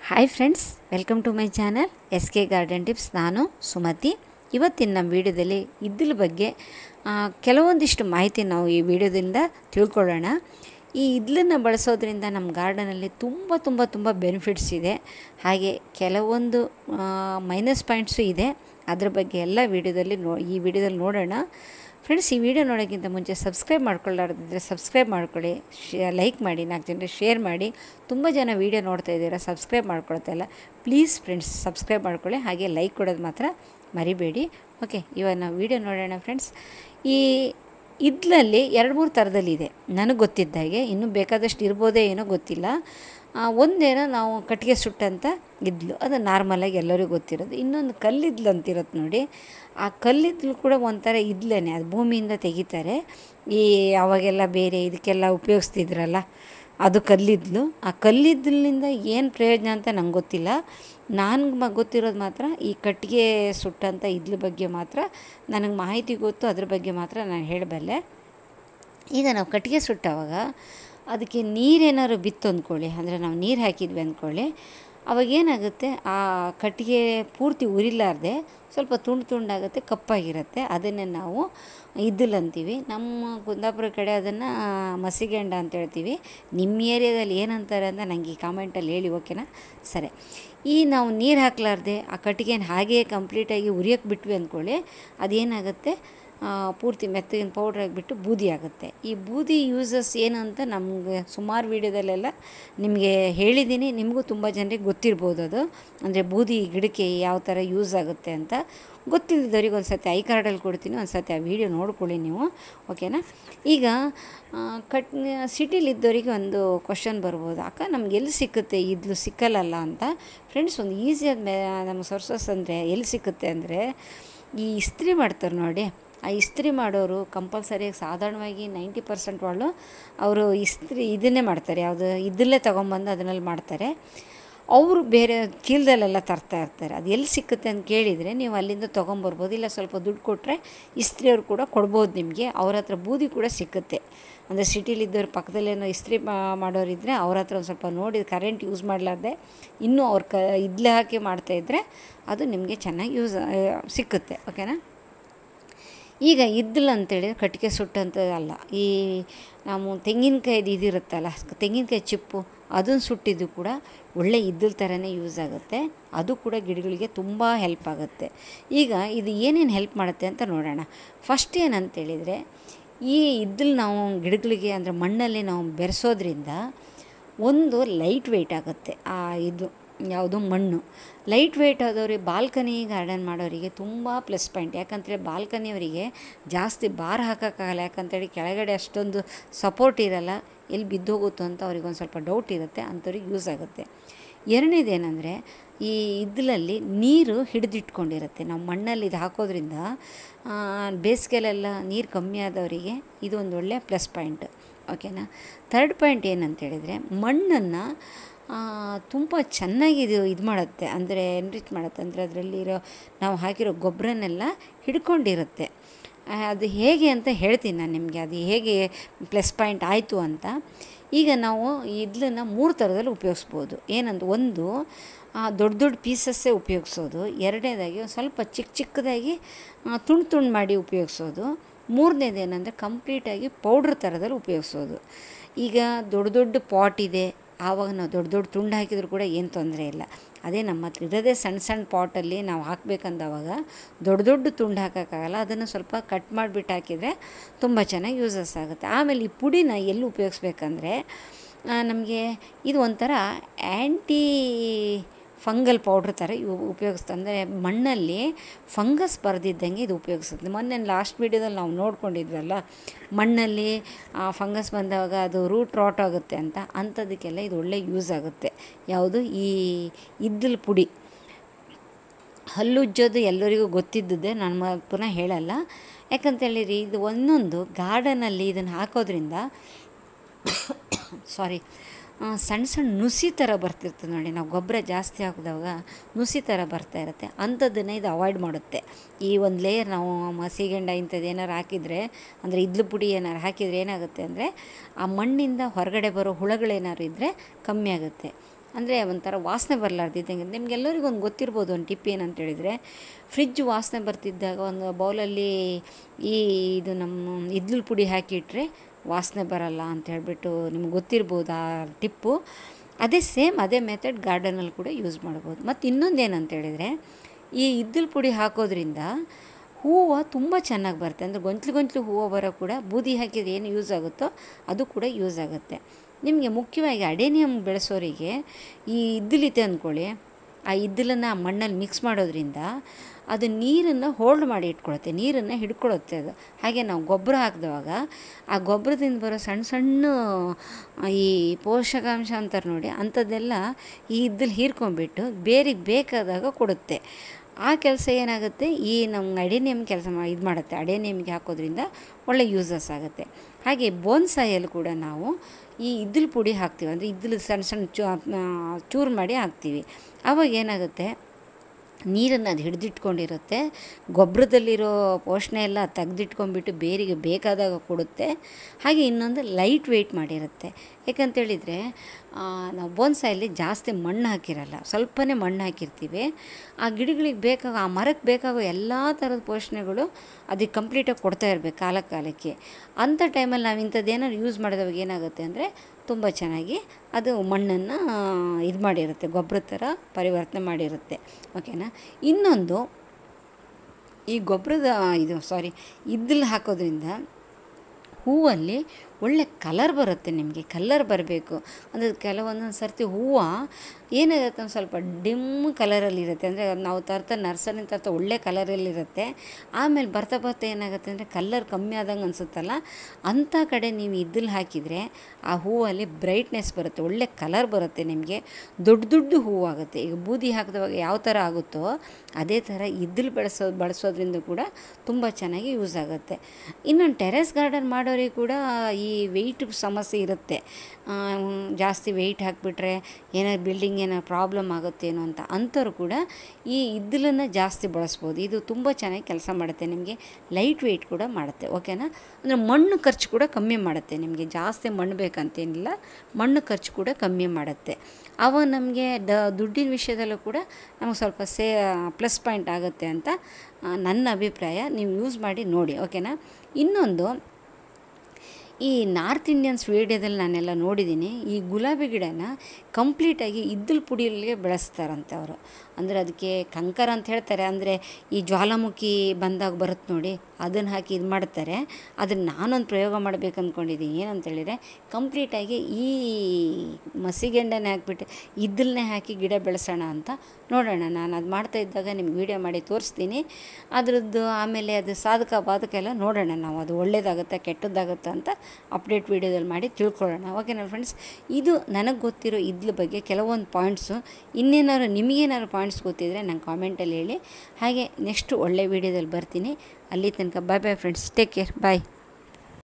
hi friends welcome to my channel S K garden tips ನಾನು ಸುಮತಿ ಇವತ್ತಿನ ನಮ್ಮ ವಿಡಿಯೋದಲ್ಲಿ ಇದ್ದಲ ಬಗ್ಗೆ ಆ, ಕೆಲವೊಂದಿಷ್ಟು ಮಾಹಿತಿ ನಾವು ಈ ವಿಡಿಯೋದಿಂದ ತಿಳ್ಕೊಳ್ಳೋಣ ಈ ಇದ್ಲನ್ನು ಬಳಸೋದ್ರಿಂದ ನಮ್ಮ ಗಾರ್ಡನಲ್ಲಿ ತುಂಬ ತುಂಬ ತುಂಬ ಬೆನಿಫಿಟ್ಸ್ ಇದೆ ಹಾಗೆ ಕೆಲವೊಂದು ಮೈನಸ್ ಪಾಯಿಂಟ್ಸು ಇದೆ ಅದ್ರ ಬಗ್ಗೆ ಎಲ್ಲ ವಿಡಿಯೋದಲ್ಲಿ ನೋ ಈ ವಿಡಿಯೋದಲ್ಲಿ ನೋಡೋಣ ಫ್ರೆಂಡ್ಸ್ ಈ ವಿಡಿಯೋ ನೋಡೋಕ್ಕಿಂತ ಮುಂಚೆ ಸಬ್ಸ್ಕ್ರೈಬ್ ಮಾಡ್ಕೊಳ್ಳಾರ್ದಿದ್ರೆ ಸಬ್ಸ್ಕ್ರೈಬ್ ಮಾಡ್ಕೊಳ್ಳಿ ಶೇ ಲೈಕ್ ಮಾಡಿ ನಾಲ್ಕು ಜನರಿಗೆ ಶೇರ್ ಮಾಡಿ ತುಂಬ ಜನ ವೀಡಿಯೋ ನೋಡ್ತಾ ಇದ್ದೀರಾ ಸಬ್ಸ್ಕ್ರೈಬ್ ಮಾಡ್ಕೊಳ್ತಾ ಇಲ್ಲ ಪ್ಲೀಸ್ ಫ್ರೆಂಡ್ಸ್ ಸಬ್ಸ್ಕ್ರೈಬ್ ಮಾಡ್ಕೊಳ್ಳಿ ಹಾಗೆ ಲೈಕ್ ಕೊಡೋದು ಮಾತ್ರ ಮರಿಬೇಡಿ ಓಕೆ ಇವಾಗ ನಾವು ವೀಡಿಯೋ ನೋಡೋಣ ಫ್ರೆಂಡ್ಸ್ ಈ ಇದ್ಲಲ್ಲಿ ಎರಡು ಮೂರು ಥರದಲ್ಲಿದೆ ನನಗೆ ಗೊತ್ತಿದ್ದಾಗೆ ಇನ್ನೂ ಬೇಕಾದಷ್ಟು ಇರ್ಬೋದೇ ಏನೋ ಗೊತ್ತಿಲ್ಲ ಆ, ಒಂದೇನೋ ನಾವು ಕಟ್ಟಿಗೆ ಸುಟ್ಟಂತ ಇದ್ಲು ಅದು ನಾರ್ಮಲಾಗಿ ಎಲ್ಲರಿಗೂ ಗೊತ್ತಿರೋದು ಇನ್ನೊಂದು ಕಲ್ಲಿದ್ಲು ಅಂತಿರುತ್ತೆ ನೋಡಿ ಆ ಕಲ್ಲಿದ್ಲು ಕೂಡ ಒಂಥರ ಇದ್ಲೇನೆ ಅದು ಭೂಮಿಯಿಂದ ತೆಗಿತಾರೆ ಈ ಅವಾಗೆಲ್ಲ ಬೇರೆ ಇದಕ್ಕೆಲ್ಲ ಉಪಯೋಗಿಸ್ತಿದ್ರಲ್ಲ ಅದು ಕಲ್ಲಿದ್ಲು ಆ ಕಲ್ಲಿದ್ದಲಿನಿಂದ ಏನು ಪ್ರಯೋಜನ ಅಂತ ನಂಗೆ ಗೊತ್ತಿಲ್ಲ ನನಗೆ ಮ ಗೊತ್ತಿರೋದು ಮಾತ್ರ ಈ ಕಟ್ಟಿಗೆ ಸುಟ್ಟಂಥ ಇದ್ಲ ಬಗ್ಗೆ ಮಾತ್ರ ನನಗೆ ಮಾಹಿತಿ ಗೊತ್ತು ಅದ್ರ ಬಗ್ಗೆ ಮಾತ್ರ ನಾನು ಹೇಳಬಲ್ಲೆ ಈಗ ನಾವು ಕಟ್ಟಿಗೆ ಸುಟ್ಟವಾಗ ಅದಕ್ಕೆ ನೀರೇನಾದ್ರು ಬಿತ್ತು ಅಂದ್ಕೊಳ್ಳಿ ಅಂದರೆ ನಾವು ನೀರು ಹಾಕಿದ್ವಿ ಅಂದ್ಕೊಳ್ಳಿ ಅವಾಗ ಏನಾಗುತ್ತೆ ಆ ಕಟ್ಟಿಗೆ ಪೂರ್ತಿ ಉರಿಲಾರ್ದೆ ಸ್ವಲ್ಪ ತುಂಡು ತುಂಡಾಗುತ್ತೆ ಕಪ್ಪಾಗಿರುತ್ತೆ ಅದನ್ನೇ ನಾವು ಇದ್ದಲು ಅಂತೀವಿ ನಮ್ಮ ಕುಂದಾಪುರ ಕಡೆ ಅದನ್ನು ಮಸಿಗೆಂಡ ಅಂತ ಹೇಳ್ತೀವಿ ನಿಮ್ಮ ಏರಿಯಾದಲ್ಲಿ ಏನಂತಾರೆ ಅಂತ ನನಗೆ ಈ ಕಾಮೆಂಟಲ್ಲಿ ಹೇಳಿ ಓಕೆನಾ ಸರಿ ಈ ನಾವು ನೀರು ಹಾಕ್ಲಾರ್ದೆ ಆ ಕಟ್ಟಿಗೆನ ಹಾಗೇ ಕಂಪ್ಲೀಟಾಗಿ ಉರಿಯೋಕ್ಕೆ ಬಿಟ್ವಿ ಅಂದ್ಕೊಳ್ಳಿ ಅದೇನಾಗುತ್ತೆ ಆ, ಪೂರ್ತಿ ಮೆತ್ತಗಿನ ಪೌಡ್ರ್ ಆಗಿಬಿಟ್ಟು ಬೂದಿ ಆಗುತ್ತೆ ಈ ಬೂದಿ ಯೂಸಸ್ ಏನು ಅಂತ ನಮಗೆ ಸುಮಾರು ವೀಡಿಯೋದಲ್ಲೆಲ್ಲ ನಿಮಗೆ ಹೇಳಿದ್ದೀನಿ ನಿಮಗೂ ತುಂಬ ಜನರಿಗೆ ಗೊತ್ತಿರ್ಬೋದು ಅದು ಅಂದರೆ ಬೂದಿ ಗಿಡಕ್ಕೆ ಯಾವ ಥರ ಯೂಸ್ ಆಗುತ್ತೆ ಅಂತ ಗೊತ್ತಿಲ್ಲದವ್ರಿಗೆ ಒಂದು ಸತಿ ಐ ಕಾರ್ಡಲ್ಲಿ ಕೊಡ್ತೀನಿ ಒಂದು ಸತಿ ಆ ವಿಡಿಯೋ ನೋಡ್ಕೊಳ್ಳಿ ನೀವು ಓಕೆನಾ ಈಗ ಆ, ಕಟ್ ಸಿಟಿಲಿದ್ದವರಿಗೆ ಒಂದು ಕ್ವಶನ್ ಬರ್ಬೋದು ಅಕ್ಕ ನಮ್ಗೆ ಎಲ್ಲಿ ಸಿಕ್ಕುತ್ತೆ ಇದ್ಲು ಸಿಕ್ಕಲ್ಲಲ್ಲ ಅಂತ ಫ್ರೆಂಡ್ಸ್ ಒಂದು ಈಸಿಯಾದ ಮೇ ನಮಗೆ ಸೋರ್ಸಸ್ ಅಂದರೆ ಎಲ್ಲಿ ಸಿಕ್ಕುತ್ತೆ ಅಂದರೆ ಈ ಇಸ್ತ್ರಿ ಮಾಡ್ತಾರೆ ನೋಡಿ ಆ ಇಸ್ತ್ರಿ ಮಾಡೋರು ಕಂಪಲ್ಸರಿಯಾಗಿ ಸಾಧಾರಣವಾಗಿ ನೈಂಟಿ ಪರ್ಸೆಂಟ್ ಒಳ್ಳು ಅವರು ಇಸ್ತ್ರಿ ಇದನ್ನೇ ಮಾಡ್ತಾರೆ ಯಾವುದು ಇದ್ದಲ್ಲೇ ತೊಗೊಂಬಂದು ಅದನ್ನಲ್ಲಿ ಮಾಡ್ತಾರೆ ಅವರು ಬೇರೆ ಚೀಲದಲ್ಲೆಲ್ಲ ತರ್ತಾ ಇರ್ತಾರೆ ಅದು ಎಲ್ಲಿ ಸಿಕ್ಕುತ್ತೆ ಅಂತ ಕೇಳಿದರೆ ನೀವು ಅಲ್ಲಿಂದ ತೊಗೊಂಬರ್ಬೋದು ಇಲ್ಲ ಸ್ವಲ್ಪ ದುಡ್ಡು ಕೊಟ್ಟರೆ ಇಸ್ತ್ರಿಯವ್ರು ಕೂಡ ಕೊಡ್ಬೋದು ನಿಮಗೆ ಅವ್ರ ಹತ್ರ ಬೂದಿ ಕೂಡ ಸಿಕ್ಕುತ್ತೆ ಅಂದರೆ ಸಿಟಿಲಿದ್ದವ್ರ ಪಕ್ಕದಲ್ಲೇನೋ ಇಸ್ತ್ರಿ ಮಾ- ಮಾಡೋರಿದ್ದರೆ ಅವ್ರ ಹತ್ರ ಒಂದು ಸ್ವಲ್ಪ ನೋಡಿ ಕರೆಂಟ್ ಯೂಸ್ ಮಾಡಲಾರ್ದೆ ಇನ್ನೂ ಅವ್ರ ಕ ಇದ್ಲೆ ಹಾಕಿ ಮಾಡ್ತಾಯಿದ್ರೆ ಅದು ನಿಮಗೆ ಚೆನ್ನಾಗಿ ಯೂಸ್ ಸಿಕ್ಕುತ್ತೆ ಓಕೆನಾ ಈಗ ಇದ್ದಲು ಅಂತೇಳಿದ್ರೆ ಕಟ್ಟಿಗೆ ಸುಟ್ಟಂಥದ್ದಲ್ಲ ಈ ನಾವು ತೆಂಗಿನಕಾಯ್ದು ಇದಿರುತ್ತಲ್ಲ ತೆಂಗಿನಕಾಯಿ ಚಿಪ್ಪು ಅದನ್ನು ಸುಟ್ಟಿದ್ದು ಕೂಡ ಒಳ್ಳೆ ಇದ್ದಲ್ ಥರನೇ ಯೂಸ್ ಆಗುತ್ತೆ ಅದು ಕೂಡ ಗಿಡಗಳಿಗೆ ತುಂಬ ಹೆಲ್ಪ್ ಆಗುತ್ತೆ ಈಗ ಇದು ಏನೇನು ಹೆಲ್ಪ್ ಮಾಡುತ್ತೆ ಅಂತ ನೋಡೋಣ ಫಸ್ಟ್ ಏನಂತೇಳಿದರೆ ಈ ಇದ್ದಲು ನಾವು ಗಿಡಗಳಿಗೆ ಅಂದರೆ ಮಣ್ಣಲ್ಲಿ ನಾವು ಬೆರೆಸೋದ್ರಿಂದ ಒಂದು ಲೈಟ್ ವೆಯ್ಟ್ ಆಗುತ್ತೆ ಆ ಇದು ಯಾವುದು ಮಣ್ಣು ಲೈಟ್ ವೆಯ್ಟ್ ಆದವ್ರಿಗೆ ಬಾಲ್ಕನಿ ಗಾರ್ಡನ್ ಮಾಡೋರಿಗೆ ತುಂಬ ಪ್ಲಸ್ ಪಾಯಿಂಟ್ ಯಾಕಂದರೆ ಬಾಲ್ಕನಿಯವರಿಗೆ ಜಾಸ್ತಿ ಭಾರ ಹಾಕೋಕ್ಕಾಗಲ್ಲ ಯಾಕಂತೇಳಿ ಕೆಳಗಡೆ ಅಷ್ಟೊಂದು ಸಪೋರ್ಟ್ ಇರಲ್ಲ ಎಲ್ಲಿ ಬಿದ್ದೋಗುತ್ತೋ ಅಂತ ಅವ್ರಿಗೆ ಒಂದು ಸ್ವಲ್ಪ ಡೌಟ್ ಇರುತ್ತೆ ಅಂಥವ್ರಿಗೆ ಯೂಸ್ ಆಗುತ್ತೆ ಎರಡನೇದೇನೆಂದರೆ ಈ ಇದ್ಲಲ್ಲಿ ನೀರು ಹಿಡಿದಿಟ್ಕೊಂಡಿರುತ್ತೆ ನಾವು ಮಣ್ಣಲ್ಲಿ ಇದು ಹಾಕೋದ್ರಿಂದ ಆ, ಬೇಸಿಗೆಲೆಲ್ಲ ನೀರು ಕಮ್ಮಿ ಆದವರಿಗೆ ಇದು ಒಂದು ಒಳ್ಳೆಯ ಪ್ಲಸ್ ಪಾಯಿಂಟ್ ಓಕೆನಾ ಥರ್ಡ್ ಪಾಯಿಂಟ್ ಏನಂತ ಹೇಳಿದರೆ ಮಣ್ಣನ್ನು ತುಂಬ ಚೆನ್ನಾಗಿ ಇದು ಇದು ಮಾಡುತ್ತೆ ಅಂದರೆ ಎನ್ರಿಚ್ ಮಾಡುತ್ತೆ ಅಂದರೆ ಅದರಲ್ಲಿರೋ ನಾವು ಹಾಕಿರೋ ಗೊಬ್ಬರನೆಲ್ಲ ಹಿಡ್ಕೊಂಡಿರುತ್ತೆ ಆ, ಅದು ಹೇಗೆ ಅಂತ ಹೇಳ್ತೀನಿ ನಾನು ನಿಮಗೆ ಅದು ಹೇಗೆ ಪ್ಲಸ್ ಪಾಯಿಂಟ್ ಆಯಿತು ಅಂತ ಈಗ ನಾವು ಇದ್ಲನ್ನು ಮೂರು ಥರದಲ್ಲಿ ಉಪಯೋಗಿಸ್ಬೋದು ಏನಂತ ಒಂದು ಆ, ದೊಡ್ಡ ದೊಡ್ಡ ಪೀಸಸ್ಸೇ ಉಪಯೋಗಿಸೋದು ಎರಡನೇದಾಗಿ ಒಂದು ಸ್ವಲ್ಪ ಚಿಕ್ಕ ಚಿಕ್ಕದಾಗಿ ಆ, ತುಂಡು ತುಂಡು ಮಾಡಿ ಉಪಯೋಗಿಸೋದು ಮೂರನೇದು ಏನಂದರೆ ಕಂಪ್ಲೀಟಾಗಿ ಪೌಡ್ರ್ ಥರದಲ್ಲಿ ಉಪಯೋಗಿಸೋದು ಈಗ ದೊಡ್ಡ ದೊಡ್ಡ ಪಾಟ್ ಇದೆ ಆವಾಗ ನಾವು ದೊಡ್ಡ ದೊಡ್ಡ ತುಂಡು ಹಾಕಿದರೂ ಕೂಡ ಏನು ತೊಂದರೆ ಇಲ್ಲ ಅದೇ ನಮ್ಮ ಹತ್ರ ಇರೋದೇ ಸಣ್ಣ ಸಣ್ಣ ಪಾಟಲ್ಲಿ ನಾವು ಹಾಕಬೇಕಂದವಾಗ ದೊಡ್ಡ ದೊಡ್ಡ ತುಂಡು ಹಾಕೋಕ್ಕಾಗಲ್ಲ ಅದನ್ನು ಸ್ವಲ್ಪ ಕಟ್ ಮಾಡಿಬಿಟ್ಟು ಹಾಕಿದರೆ ತುಂಬ ಚೆನ್ನಾಗಿ ಯೂಸಸ್ ಆಗುತ್ತೆ ಆಮೇಲೆ ಈ ಪುಡಿನ ಎಲ್ಲಿ ಉಪಯೋಗಿಸ್ಬೇಕಂದ್ರೆ ನಮಗೆ ಇದು ಒಂಥರ ಆ್ಯಂಟಿ ಫಂಗಲ್ ಪೌಡ್ರ್ ಥರ ಇವು ಉಪಯೋಗಿಸ್ತಾ ಅಂದರೆ ಮಣ್ಣಲ್ಲಿ ಫಂಗಸ್ ಬರೆದಿದ್ದಂಗೆ ಇದು ಉಪಯೋಗಿಸುತ್ತೆ ಮೊನ್ನೆ ಲಾಸ್ಟ್ ವೀಡಿಯೋದಲ್ಲಿ ನಾವು ನೋಡ್ಕೊಂಡಿದ್ವಲ್ಲ ಮಣ್ಣಲ್ಲಿ ಫಂಗಸ್ ಬಂದಾಗ ಅದು ರೂಟ್ ರಾಟ್ ಆಗುತ್ತೆ ಅಂತ ಅಂಥದಕ್ಕೆಲ್ಲ ಇದು ಒಳ್ಳೆ ಯೂಸ್ ಆಗುತ್ತೆ ಯಾವುದು ಈ ಇದ್ದಲು ಪುಡಿ ಹಲ್ಲುಜ್ಜೋದು ಎಲ್ಲರಿಗೂ ಗೊತ್ತಿದ್ದುದೇ ನಾನು ಮ- ಪುನಃ ಹೇಳಲ್ಲ ಯಾಕಂತೇಳಿರಿ ಇದು ಒಂದೊಂದು ಗಾರ್ಡನಲ್ಲಿ ಇದನ್ನು ಹಾಕೋದ್ರಿಂದ ಸಾರಿ ಸಣ್ಣ ಸಣ್ಣ ನುಸಿ ಥರ ಬರ್ತಿರ್ತದೆ ನೋಡಿ ನಾವು ಗೊಬ್ಬರ ಜಾಸ್ತಿ ಹಾಕಿದಾಗ ನುಸಿ ಥರ ಬರ್ತಾ ಇರುತ್ತೆ ಅಂಥದ್ದನ್ನು ಇದು ಅವಾಯ್ಡ್ ಮಾಡುತ್ತೆ ಈ ಒಂದು ಲೇಯರ್ ನಾವು ಮಸಿಗೆಂಡ ಇಂಥದ್ದು ಏನಾರು ಹಾಕಿದರೆ ಅಂದರೆ ಇದ್ಲು ಪುಡಿ ಏನಾರು ಹಾಕಿದರೆ ಏನಾಗುತ್ತೆ ಅಂದರೆ ಆ ಮಣ್ಣಿಂದ ಹೊರಗಡೆ ಬರೋ ಹುಳಗಳೇನಾದ್ರು ಇದ್ದರೆ ಕಮ್ಮಿ ಆಗುತ್ತೆ ಅಂದರೆ ಒಂಥರ ವಾಸನೆ ಬರಲಾರ್ದಿದ್ದಂಗೆ ನಿಮಗೆಲ್ಲರಿಗೂ ಒಂದು ಗೊತ್ತಿರ್ಬೋದು ಒಂದು ಟಿಪ್ ಏನಂತ ಹೇಳಿದರೆ ಫ್ರಿಜ್ ವಾಸನೆ ಬರ್ತಿದ್ದಾಗ ಒಂದು ಬೌಲಲ್ಲಿ ಈ ಇದು ನಮ್ಮ ಇದ್ಲು ಪುಡಿ ಹಾಕಿಟ್ರೆ ವಾಸನೆ ಬರಲ್ಲ ಅಂತ ಹೇಳ್ಬಿಟ್ಟು ನಿಮ್ಗೆ ಗೊತ್ತಿರ್ಬೋದು ಆ ಟಿಪ್ಪು ಅದೇ ಸೇಮ್ ಅದೇ ಮೆಥಡ್ ಗಾರ್ಡನಲ್ಲಿ ಕೂಡ ಯೂಸ್ ಮಾಡ್ಬೋದು ಮತ್ತು ಇನ್ನೊಂದು ಏನಂತ ಹೇಳಿದರೆ ಈ ಇದ್ದಿಲು ಪುಡಿ ಹಾಕೋದ್ರಿಂದ ಹೂವು ತುಂಬ ಚೆನ್ನಾಗಿ ಬರುತ್ತೆ ಅಂದರೆ ಗೊಂಚಲು ಗೊಂಚಲು ಹೂವು ಬರೋ ಕೂಡ ಬೂದಿ ಹಾಕಿದ್ರೆ ಏನು ಯೂಸ್ ಆಗುತ್ತೋ ಅದು ಕೂಡ ಯೂಸ್ ಆಗುತ್ತೆ ನಿಮಗೆ ಮುಖ್ಯವಾಗಿ ಅಡೇನಿಯಮ್ ಬೆಳೆಸೋರಿಗೆ ಈ ಇದ್ದಿಲಿದೆ ಅಂದ್ಕೊಳ್ಳಿ ಆ ಇದ್ದಿಲನ್ನು ಆ ಮಣ್ಣಲ್ಲಿ ಮಿಕ್ಸ್ ಮಾಡೋದ್ರಿಂದ ಅದು ನೀರನ್ನು ಹೋಲ್ಡ್ ಮಾಡಿ ಇಟ್ಕೊಳುತ್ತೆ ನೀರನ್ನು ಹಿಡ್ಕೊಳ್ಳುತ್ತೆ ಅದು ಹಾಗೆ ನಾವು ಗೊಬ್ಬರ ಹಾಕಿದವಾಗ ಆ ಗೊಬ್ಬರದಿಂದ ಬರೋ ಸಣ್ಣ ಸಣ್ಣ ಈ ಪೋಷಕಾಂಶ ಅಂತಾರೆ ನೋಡಿ ಅಂಥದ್ದೆಲ್ಲ ಈ ಇದ್ದಲ್ಲಿ ಹೀರ್ಕೊಂಡ್ಬಿಟ್ಟು ಬೇರಿಗೆ ಬೇಕಾದಾಗ ಕೊಡುತ್ತೆ ಆ ಕೆಲಸ ಏನಾಗುತ್ತೆ ಈ ನಮ್ಮ ಅಡೇನಿಯಮ್ ಕೆಲಸ ಮಾ ಇದು ಮಾಡುತ್ತೆ ಅಡೇನಿಯಮ್ಗೆ ಹಾಕೋದ್ರಿಂದ ಒಳ್ಳೆ ಯೂಸಸ್ ಆಗುತ್ತೆ ಹಾಗೆ ಬೋನ್ಸಾಯಲ್ಲಿ ಕೂಡ ನಾವು ಈ ಇದ್ದಿಲು ಪುಡಿ ಹಾಕ್ತೀವಿ ಅಂದರೆ ಇದ್ದಿಲು ಸಣ್ಣ ಸಣ್ಣ ಚೂ ಚೂರು ಮಾಡಿ ಹಾಕ್ತೀವಿ ಆವಾಗ ಏನಾಗುತ್ತೆ ನೀರನ್ನು ಅದು ಹಿಡಿದಿಟ್ಕೊಂಡಿರುತ್ತೆ ಗೊಬ್ಬರದಲ್ಲಿರೋ ಪೋಷಣೆ ಎಲ್ಲ ತೆಗ್ದಿಟ್ಕೊಂಡ್ಬಿಟ್ಟು ಬೇರಿಗೆ ಬೇಕಾದಾಗ ಕೊಡುತ್ತೆ ಹಾಗೆ ಇನ್ನೊಂದು ಲೈಟ್ ವೆಯ್ಟ್ ಮಾಡಿರುತ್ತೆ ಯಾಕಂತೇಳಿದರೆ ನಾವು ಬೋನ್ಸಾಯಲ್ಲಿ ಜಾಸ್ತಿ ಮಣ್ಣು ಹಾಕಿರಲ್ಲ ಸ್ವಲ್ಪನೇ ಮಣ್ಣು ಹಾಕಿರ್ತೀವಿ ಆ ಗಿಡಗಳಿಗೆ ಬೇಕಾಗೋ ಆ ಮರಕ್ಕೆ ಬೇಕಾಗೋ ಎಲ್ಲ ಥರದ ಪೋಷಣೆಗಳು ಅದಕ್ಕೆ ಕಂಪ್ಲೀಟಾಗಿ ಕೊಡ್ತಾ ಇರಬೇಕು ಕಾಲ ಕಾಲಕ್ಕೆ ಅಂಥ ಟೈಮಲ್ಲಿ ನಾವು ಇಂಥದ್ದೇನಾದ್ರು ಯೂಸ್ ಮಾಡಿದವಾಗ ಏನಾಗುತ್ತೆ ಅಂದರೆ ತುಂಬ ಚೆನ್ನಾಗಿ ಅದು ಮಣ್ಣನ್ನು ಇದು ಮಾಡಿರುತ್ತೆ ಗೊಬ್ಬರದ ಥರ ಪರಿವರ್ತನೆ ಮಾಡಿರುತ್ತೆ ಓಕೆನಾ ಇನ್ನೊಂದು ಈ ಗೊಬ್ಬರದ ಇದು ಸಾರಿ ಇದ್ದಿಲು ಹಾಕೋದ್ರಿಂದ ಹೂವಲ್ಲಿ ಒಳ್ಳೆ ಕಲರ್ ಬರುತ್ತೆ ನಿಮಗೆ ಕಲ್ಲರ್ ಬರಬೇಕು ಅಂದರೆ ಕೆಲವೊಂದೊಂದು ಸರ್ತಿ ಹೂವು ಏನಾಗುತ್ತೆ ಒಂದು ಸ್ವಲ್ಪ ಡಿಮ್ ಕಲರಲ್ಲಿರುತ್ತೆ ಅಂದರೆ ನಾವು ತರ್ತಾ ನರ್ಸರಿನ ತರ್ತಾ ಒಳ್ಳೆ ಕಲರಲ್ಲಿರುತ್ತೆ ಆಮೇಲೆ ಬರ್ತಾ ಬರ್ತಾ ಏನಾಗುತ್ತೆ ಅಂದರೆ ಕಲ್ಲರ್ ಕಮ್ಮಿ ಆದಂಗೆ ಅನಿಸುತ್ತಲ್ಲ ಅಂಥ ಕಡೆ ನೀವು ಇದ್ದಿಲು ಹಾಕಿದರೆ ಆ ಹೂವಲ್ಲಿ ಬ್ರೈಟ್ನೆಸ್ ಬರುತ್ತೆ ಒಳ್ಳೆ ಕಲರ್ ಬರುತ್ತೆ ನಿಮಗೆ ದೊಡ್ಡ ದೊಡ್ಡ ಹೂವು ಆಗುತ್ತೆ ಈಗ ಬೂದಿ ಹಾಕಿದವಾಗ ಯಾವ ಥರ ಆಗುತ್ತೋ ಅದೇ ಥರ ಇದ್ದಿಲು ಬೆಳೆಸೋ ಬಳಸೋದ್ರಿಂದ ಕೂಡ ತುಂಬ ಚೆನ್ನಾಗಿ ಯೂಸ್ ಆಗುತ್ತೆ ಇನ್ನೊಂದು ಟೆರೆಸ್ ಗಾರ್ಡನ್ ಮಾಡೋರಿಗೆ ಕೂಡ ಈ ವೆಯ್ಟ್ ಸಮಸ್ಯೆ ಇರುತ್ತೆ ಜಾಸ್ತಿ ವೆಯ್ಟ್ ಹಾಕಿಬಿಟ್ರೆ ಏನಾದ್ರು ಬಿಲ್ಡಿಂಗ್ ಏನಾದ್ರು ಪ್ರಾಬ್ಲಮ್ ಆಗುತ್ತೇನೋ ಅಂತ ಅಂಥವ್ರು ಕೂಡ ಈ ಇದ್ದಿಲನ್ನು ಜಾಸ್ತಿ ಬಳಸ್ಬೋದು ಇದು ತುಂಬ ಚೆನ್ನಾಗಿ ಕೆಲಸ ಮಾಡುತ್ತೆ ನಿಮಗೆ ಲೈಟ್ ವೆಯ್ಟ್ ಕೂಡ ಮಾಡುತ್ತೆ ಓಕೆನಾ ಅಂದರೆ ಮಣ್ಣು ಖರ್ಚು ಕೂಡ ಕಮ್ಮಿ ಮಾಡುತ್ತೆ ನಿಮಗೆ ಜಾಸ್ತಿ ಮಣ್ಣು ಬೇಕಂತೇನಿಲ್ಲ ಮಣ್ಣು ಖರ್ಚು ಕೂಡ ಕಮ್ಮಿ ಮಾಡುತ್ತೆ ಅವ ನಮಗೆ ದ ದುಡ್ಡಿನ ವಿಷಯದಲ್ಲೂ ಕೂಡ ನಮಗೆ ಸ್ವಲ್ಪ ಸೇ ಪ್ಲಸ್ ಪಾಯಿಂಟ್ ಆಗುತ್ತೆ ಅಂತ ನನ್ನ ಅಭಿಪ್ರಾಯ ನೀವು ಯೂಸ್ ಮಾಡಿ ನೋಡಿ ಓಕೆನಾ ಇನ್ನೊಂದು ಈ ನಾರ್ತ್ ಇಂಡಿಯನ್ಸ್ ವೀಡಿಯೋದಲ್ಲಿ ನಾನೆಲ್ಲ ನೋಡಿದ್ದೀನಿ ಈ ಗುಲಾಬಿ ಗಿಡನ ಕಂಪ್ಲೀಟಾಗಿ ಇದ್ದಲು ಪುಡಿಯಲ್ಲಿಗೆ ಬೆಳೆಸ್ತಾರಂತೆ ಅವರು ಅಂದರೆ ಅದಕ್ಕೆ ಕಂಕರ ಅಂತ ಹೇಳ್ತಾರೆ ಅಂದರೆ ಈ ಜ್ವಾಲಾಮುಖಿ ಬಂದಾಗ ಬರುತ್ತೆ ನೋಡಿ ಅದನ್ನು ಹಾಕಿ ಇದು ಮಾಡ್ತಾರೆ ಅದನ್ನು ನಾನೊಂದು ಪ್ರಯೋಗ ಮಾಡಬೇಕು ಅಂದ್ಕೊಂಡಿದ್ದೀನಿ ಏನಂತ ಹೇಳಿದರೆ ಕಂಪ್ಲೀಟಾಗಿ ಈ ಮಸಿಗೆಂಡನೇ ಹಾಕ್ಬಿಟ್ಟು ಇದ್ದಲನ್ನೇ ಹಾಕಿ ಗಿಡ ಬೆಳೆಸೋಣ ಅಂತ ನೋಡೋಣ ನಾನು ಅದು ಮಾಡ್ತಾ ಇದ್ದಾಗ ನಿಮ್ಗೆ ವೀಡಿಯೋ ಮಾಡಿ ತೋರಿಸ್ತೀನಿ ಅದರದ್ದು ಆಮೇಲೆ ಅದು ಸಾಧಕ ಬಾಧಕ ಎಲ್ಲ ನೋಡೋಣ ನಾವು ಅದು ಒಳ್ಳೇದಾಗುತ್ತಾ ಕೆಟ್ಟದ್ದಾಗುತ್ತಾ ಅಂತ ಅಪ್ಡೇಟ್ ವೀಡಿಯೋದಲ್ಲಿ ಮಾಡಿ ತಿಳ್ಕೊಳ್ಳೋಣ ಓಕೆನಾ ಫ್ರೆಂಡ್ಸ್ ಇದು ನನಗೆ ಗೊತ್ತಿರೋ ಇದ್ರ ಬಗ್ಗೆ ಕೆಲವೊಂದು ಪಾಯಿಂಟ್ಸು ಇನ್ನೇನಾದ್ರು ನಿಮಗೇನಾದ್ರು ಪಾಯಿಂಟ್ಸ್ ಗೊತ್ತಿದ್ದರೆ ನಂಗೆ ಕಾಮೆಂಟಲ್ಲಿ ಹೇಳಿ ಹಾಗೆ ನೆಕ್ಸ್ಟ್ ಒಳ್ಳೆ ವೀಡಿಯೋದಲ್ಲಿ ಬರ್ತೀನಿ ಅಲ್ಲಿ ತನಕ bye bye friends take care ಬಾಯ್